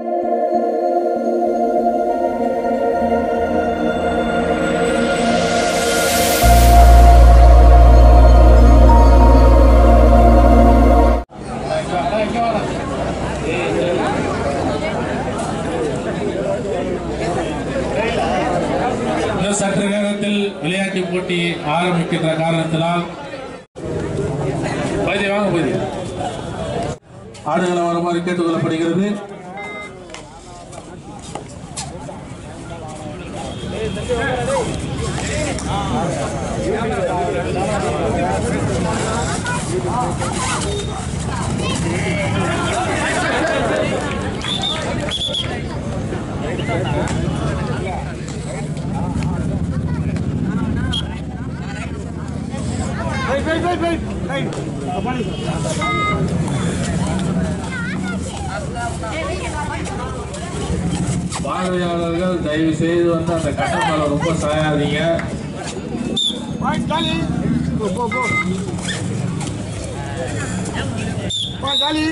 இன்னும் சற்று நேரத்தில் விளையாட்டு போட்டி ஆரம்பிக்கின்ற காரணத்தினால் பகுதி வாங்க பகுதி ஆடுகளை வருமாறு கேட்டுக்கொள்ளப்படுகிறது பார்வையாளர்கள் தயவு செய்து வந்து அந்த கட்டணங்களை ரொம்ப சாயாதீங்க Vai, dali! Go, go, go! Vai, dali!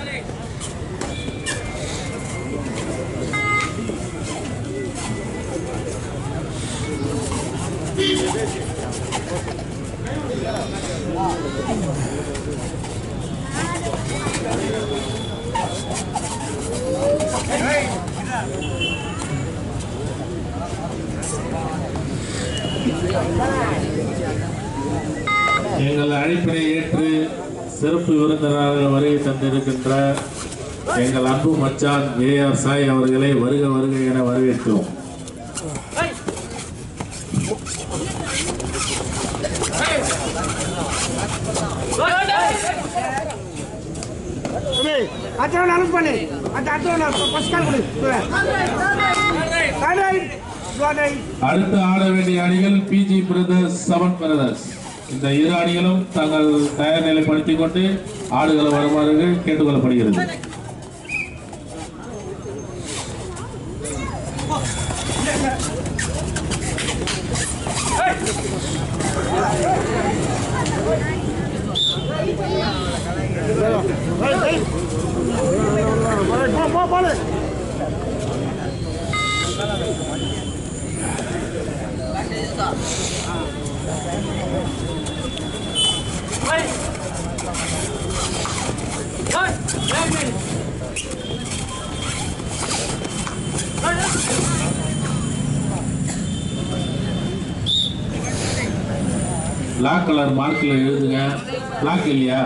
எங்கள் அழைப்பினை ஏற்று சிறப்பு விருந்தினராக வருகை தந்திருக்கின்ற எங்கள் அன்பு மச்சான் ஏ ஆர் சாய் அவர்களை வருக வருக என வரவேற்கிறோம் Hey, அத்தனை அனுப்பு பண்ணு அந்த அத்தனை பஸ்கால் கொடு Right. அடுத்து ஆட வேண்டிய அணிகள் பிஜி பிரதர்ஸ் செவன் பிரதர்ஸ் இந்த இரு அணிகளும் தங்கள் தயார் நிலைப்படுத்திக் கொண்டு ஆடுகளை வருமாறு கேட்டுக்கொள்ளப்படுகிறது Go, go, go! Black colour மார்க்கில் எழுதுங்க பிளாக் இல்லையா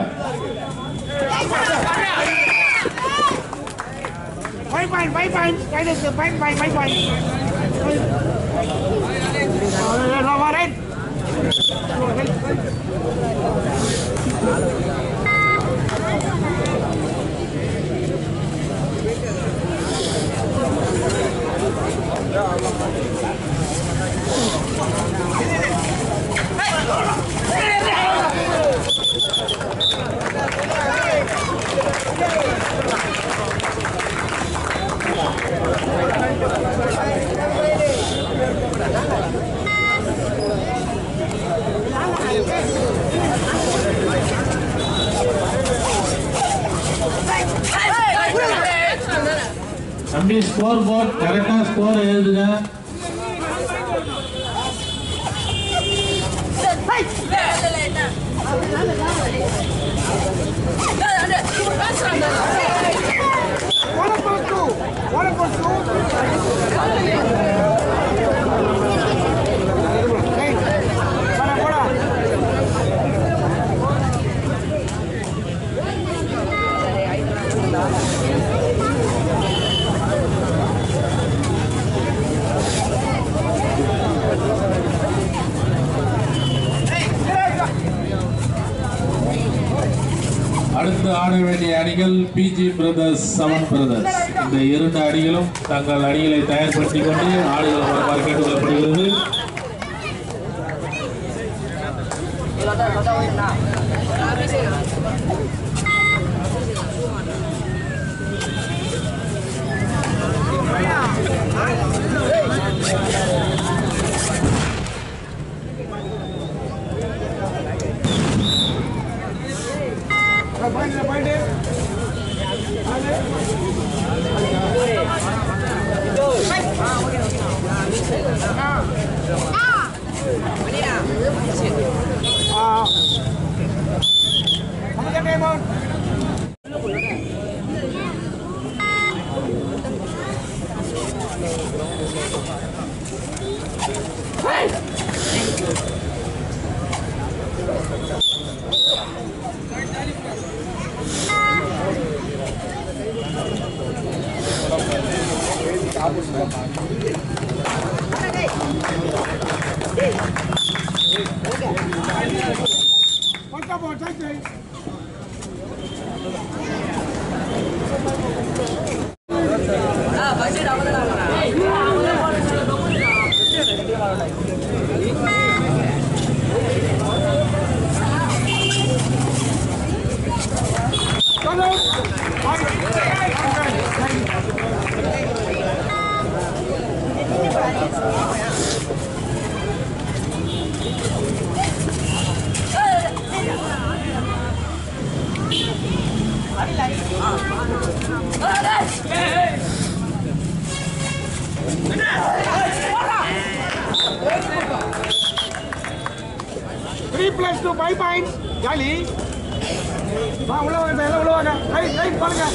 Bye bye, bye bye. Right is bye bye, bye bye. All right. தம்பி ஸ்கோர் போர்ட் கரெக்டா ஸ்கோர் எழுதுங்க One about two. One about two. Hey, para, para. அடுத்து ஆட வேண்டிய அணிகள் பிஜி பிரதர்ஸ் செவன் பிரதர்ஸ் இந்த இரண்டு அணிகளும் தங்கள் அணிகளை தயார்படுத்திக் கொண்டு ஆடுகள் வருமாறு கேட்டுக்கொள்ளப்படுகிறது Find it, find it. Ponta ball, take it. Come on. Three plus two, five points. Jolly வா உள்ள வாங்க எல்லாம் உள்ள வாங்க ரைட் ரைட் பாருங்க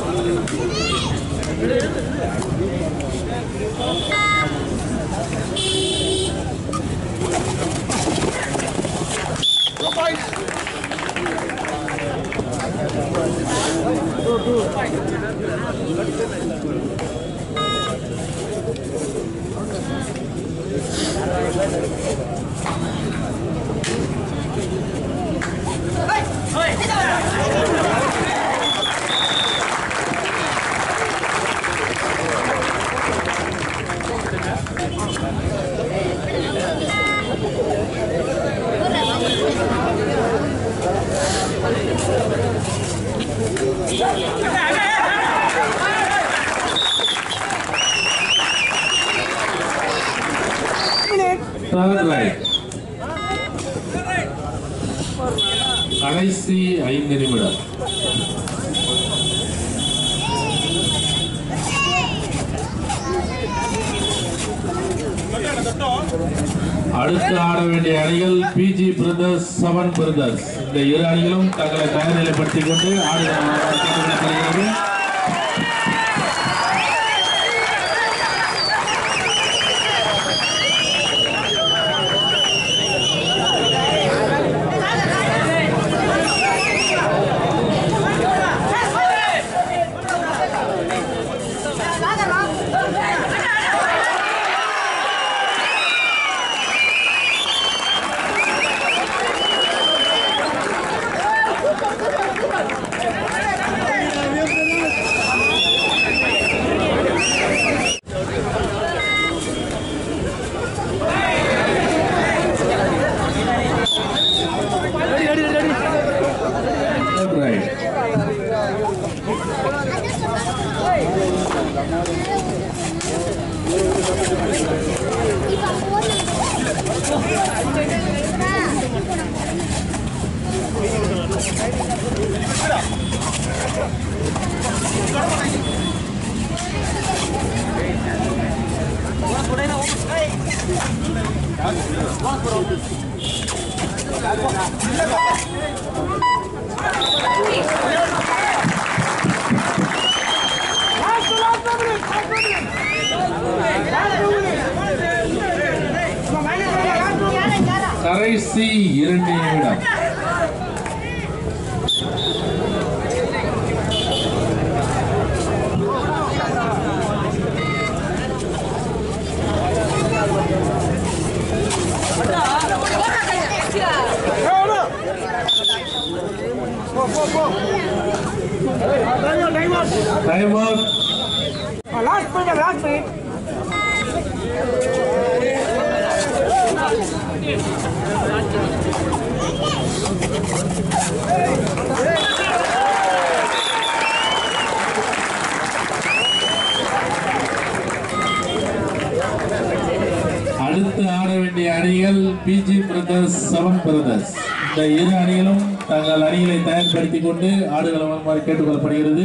Two points. Third right. கடைசி ஐந்து நிமிடம் அடுத்து ஆட வேண்டிய அணிகள் பிஜி பிரதர்ஸ் செவன் பிரதர்ஸ் இந்த இரு அணிகளும் தங்களை தயார்நிலைப்படுத்திக் கொண்டு ஆடுகிறார் கேட்டுக்கொள்ளப்படுகிறது Third right. Last last minute, last minute. Last two minutes. Come on, minus one, last two minutes. கடைசி இரண்டு நிமிடம் Go, go. Go, go, go. Time out, time out. Time out Uh, Last minute, last minute. அடுத்து ஆட வேண்டிய அணிகள் PG brothers seven brothers இந்த இரு அணிகளும் தங்கள் அணிகளை தயார்படுத்திக் கொண்டு ஆடுகள வருமாறு கேட்டுக்கொள்ளப்படுகிறது